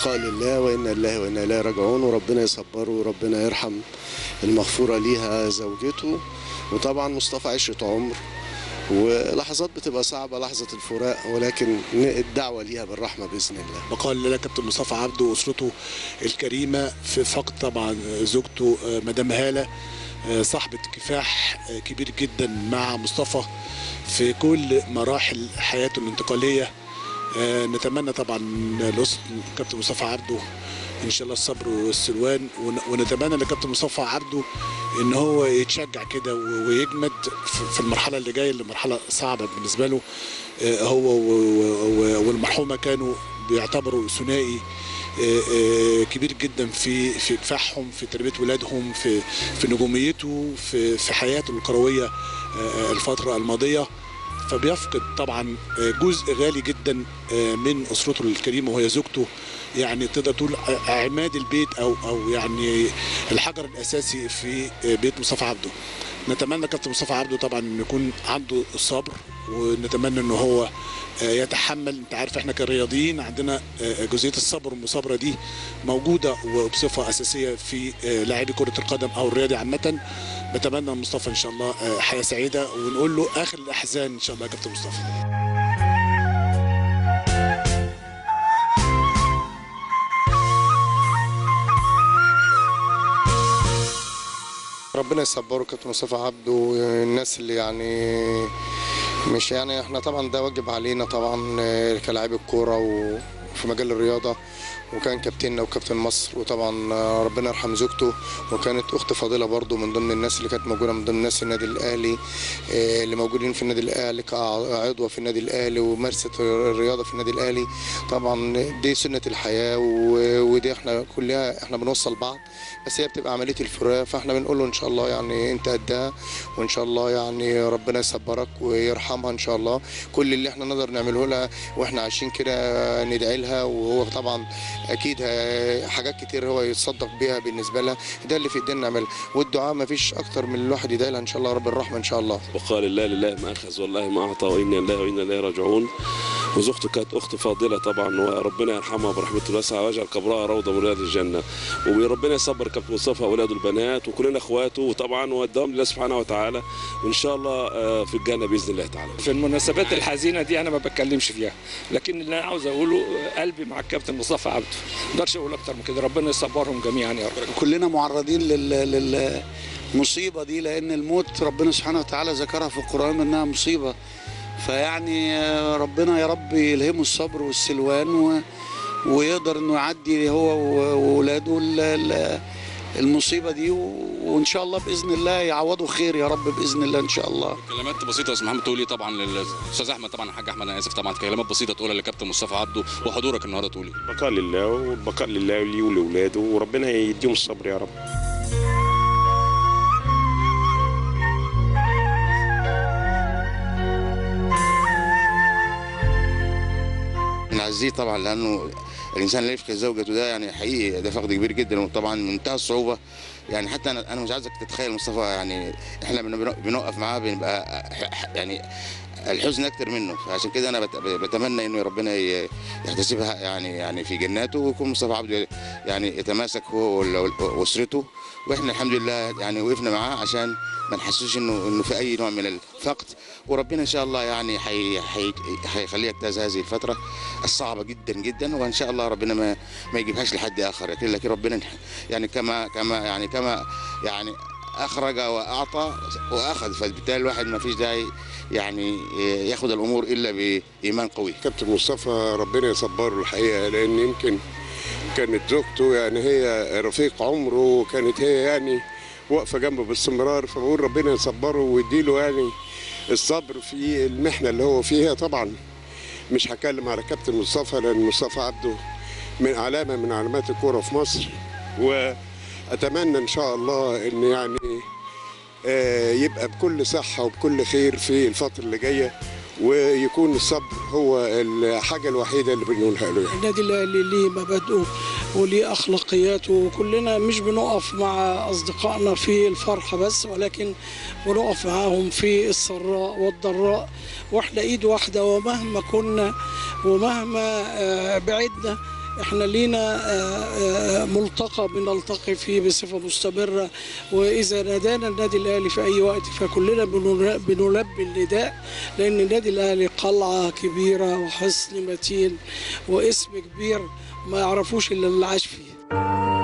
البقاء لله وانا لله وانا اليه راجعون وربنا يصبره وربنا يرحم المغفوره ليها زوجته وطبعا مصطفى عشره عمر ولحظات بتبقى صعبه لحظه الفراق ولكن الدعوه ليها بالرحمه باذن الله بقال لله كابتن مصطفى عبده واسرته الكريمه في فقد طبعا زوجته آه، مدام هاله آه، صاحبه كفاح آه، كبير جدا مع مصطفى في كل مراحل حياته الانتقاليه آه، نتمنى طبعا لأسرة كابتن مصطفى عبده ان شاء الله الصبر والسلوان ون- ونتمنى لكابتن مصطفى عبده ان هو يتشجع كده و- ويجمد في- في المرحله اللي جايه اللي مرحله صعبه بالنسبه له آه، هو و- و- والمرحومه كانوا بيعتبروا ثنائي آه، آه، كبير جدا في في كفاحهم في تربيه ولادهم في في نجوميته في في حياته الكرويه آه، الفتره الماضيه فبيفقد طبعا جزء غالي جدا من اسرته الكريمه وهي زوجته يعني تقدر تقول عماد البيت او او يعني الحجر الاساسي في بيت مصطفى عبده نتمنى كابتن مصطفى عبده طبعا ان يكون عنده الصبر ونتمنى ان هو يتحمل انت عارف احنا كرياضيين عندنا جزئيه الصبر والمصابره دي موجوده وبصفه اساسيه في لاعبي كره القدم او الرياضي عامه نتمنى من مصطفى ان شاء الله حياه سعيده ونقول له اخر الاحزان ان شاء الله يا كابتن مصطفى ربنا يصبره كابتن مصطفى عبده الناس اللي يعني مش يعني احنا طبعا ده واجب علينا طبعا آه، كلاعبي الكوره وفي مجال الرياضه وكان كابتننا وكابتن مصر وطبعا آه، ربنا يرحم زوجته وكانت اخت فاضله برضو من ضمن الناس اللي كانت موجوده من ضمن ناس النادي الاهلي آه، اللي موجودين في النادي الاهلي كعضوه في النادي الاهلي ومارست الرياضه في النادي الاهلي طبعا دي سنه الحياه و- ودي احنا كلها احنا بنوصل بعض بس هي بتبقى عمليه الفراق فاحنا بنقول له ان شاء الله يعني انت قدها وان شاء الله يعني ربنا يصبرك ويرحمها ان شاء الله كل اللي احنا نقدر نعمله لها واحنا عايشين كده ندعي لها وهو طبعا اكيد ه- حاجات كتير هو يتصدق بيها بالنسبه لها ده اللي في ايدينا نعمله والدعاء ما فيش اكتر من الواحد يدعي لها ان شاء الله رب الرحمه ان شاء الله وقال الله لله ما اخذ والله ما اعطى وانا لله وانا اليه راجعون وزوجته كانت اخت فاضله طبعا وربنا يرحمها برحمته الواسعه ويجعل قبرها روضه من رياض الجنه وربنا يصبر كابتن مصطفى واولاده البنات وكلنا اخواته وطبعا ودهم لله سبحانه وتعالى وان شاء الله آه، في الجنه باذن الله تعالى في المناسبات الحزينه دي انا ما بتكلمش فيها لكن اللي انا عاوز اقوله قلبي مع الكابتن مصطفى عبده ما اقدرش اقول اكتر من كده ربنا يصبرهم جميعا يا رب كلنا معرضين لل للمصيبه دي لان الموت ربنا سبحانه وتعالى ذكرها في القران انها مصيبه فيعني آه، ربنا يا رب يلهمه الصبر والسلوان و... ويقدر انه يعدي هو و- واولاده ال- ال- المصيبه دي و... وان شاء الله باذن الله يعوضوا خير يا رب باذن الله ان شاء الله كلمات بسيطه يا استاذ محمد تقولي طبعا للاستاذ احمد طبعا الحاج احمد انا اسف طبعا كلمات بسيطه تقولها لكابتن مصطفى عبده وحضورك النهارده تقولي البقاء لله والبقاء لله ليه ولاولاده وربنا يديهم الصبر يا رب نعزيه طبعا لانه الانسان اللي يفقد زوجته ده يعني حقيقي ده فقد كبير جدا وطبعا منتهى الصعوبه يعني حتى انا انا مش عايزك تتخيل مصطفى يعني احنا بن- بنوقف معاه بنبقى يعني الحزن اكتر منه فعشان كده انا بت- بتمنى انه ربنا ي- يحتسبها يعني يعني في جناته ويكون مصطفى عبده يعني يتماسك هو وال- واسرته واحنا الحمد لله يعني وقفنا معاه عشان ما نحسوش انه انه في اي نوع من الفقد وربنا ان شاء الله يعني حي- حي- هيخليه يجتاز هذه الفتره الصعبه جدا جدا وان شاء الله ربنا ما ما يجيبهاش لحد اخر لكن لكن ربنا يعني كما كما يعني كما يعني اخرج واعطى واخذ فبالتالي الواحد ما فيش داعي يعني ياخذ الامور الا بايمان قوي كابتن مصطفى ربنا يصبره الحقيقه لان يمكن كانت زوجته يعني هي رفيق عمره وكانت هي يعني واقفه جنبه باستمرار فبقول ربنا يصبره ويديله يعني الصبر في المحنه اللي هو فيها طبعا مش هتكلم على كابتن مصطفى لان مصطفى عبده من علامه من علامات الكوره في مصر واتمنى ان شاء الله ان يعني آه، يبقى بكل صحه وبكل خير في الفتره اللي جايه ويكون الصبر هو الحاجه الوحيده اللي بنقولها له يعني. النادي الاهلي ليه مبادئه وليه اخلاقياته وكلنا مش بنقف مع اصدقائنا في الفرحه بس ولكن بنقف معاهم في السراء والضراء واحنا ايد واحده ومهما كنا ومهما آه، بعدنا احنا لينا آه، آه، ملتقى بنلتقي فيه بصفة مستمرة وإذا نادانا النادي الأهلي في أي وقت فكلنا بنر- بنلبي النداء لأن النادي الأهلي قلعة كبيرة وحصن متين واسم كبير ما يعرفوش إلا اللي عاش فيه